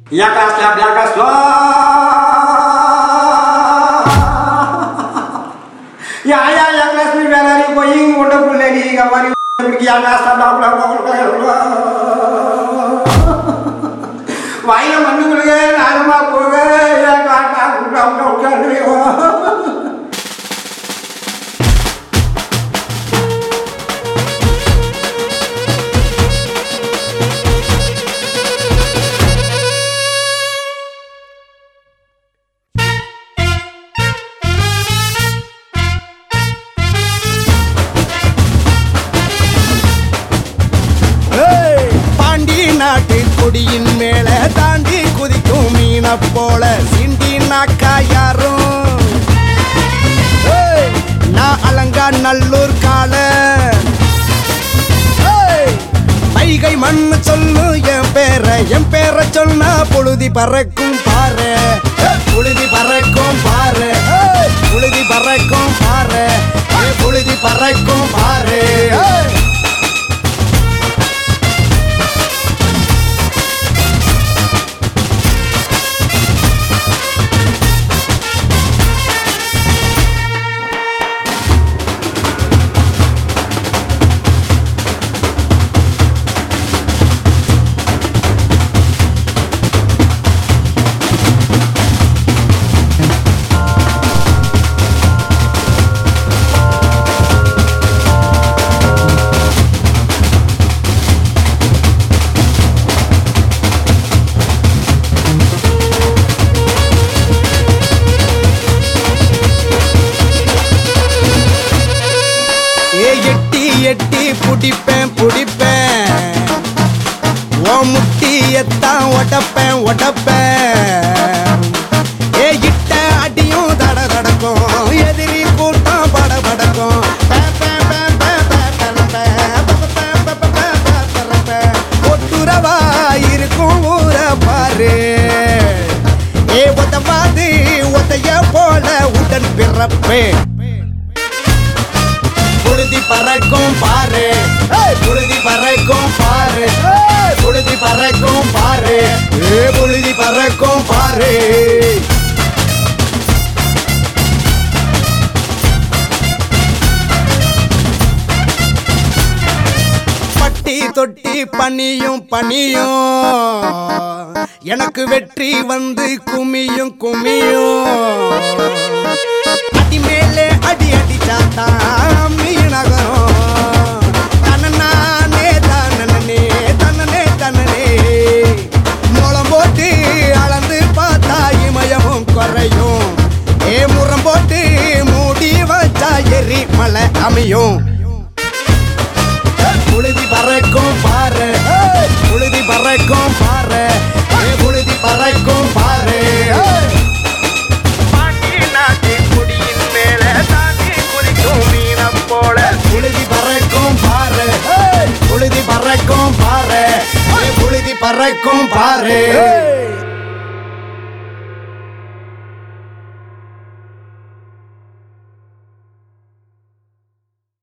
Jakaś tam, jakaś Ya ya yang kelas ni biar hari boying udah boleh di kamar pergi yang kelas tam dah வாயில மண்ணு கொடுங்க நாகமா போக ஏன் காட்டா குட்டா விட்டா உட்காந்துருக்கோம் ஏய், பாண்டி நாட்டு கொடியின் மேல தாண்டி குதிக்கும் மீன போல சிண்டி நாக்கா யாரும் ஏய், நான் அலங்கா நல்லூர் கால ஏய், வைகை மண்ணு சொல்லு என் பேர என் பேர சொன்னா பொழுதி பறக்கும் பாரு ஏய், புழுதி பறக்கும் பாரு ஏய், புழுதி பறக்கும் பாரு ஏய், புழுதி பறக்கும் பாரு ஏய். ஏ எட்டி எட்டி புடிப்பேன் புடிப்பேன் ஓ முட்டியத்தான் ஒடப்பேன் ஒடப்பேன் ஏ இட்ட அடியும் தட தடக்கும் எதிரி கூட்டம் பட படக்கும் ஒட்டுறவா இருக்கும் ஊர பாரு ஏ ஒத்தவாது ஒத்தைய போல உடன் பிறப்பேன் புழுதி பறக்கும் பாரு ஏய், புழுதி பறக்கும் பாரு ஏய், புழுதி பறக்கும் பாரு ஏ புழுதி பறக்கும் பாரு பட்டி தொட்டி பனியும் பனியும் எனக்கு வெற்றி வந்து குமியும் குமியும் அடி மேலே அடி அடிச்சாத்தான் மீனகரம் தன்னே தன்னனே தன்னனே தன்னனே முளம் போட்டு அளந்து பார்த்தா இமயமும் குறையும் ஏ முறம் போட்டு மூடி வச்சா எரி மலை அமையும் புழுதி பறக்கும் பாரு ஏய், புழுதி பறக்கும் பாரு ஏ புழுதி பறக்கும் பாரு ஏய். பாண்டி நாட்டு குடியின் மேல தாண்டி குதிக்கும் மீனம் போல புழுதி பறக்கும் பாரு ஏய், புழுதி பறக்கும் பாரு ஏய், புழுதி பறக்கும் பாரு ஏய்.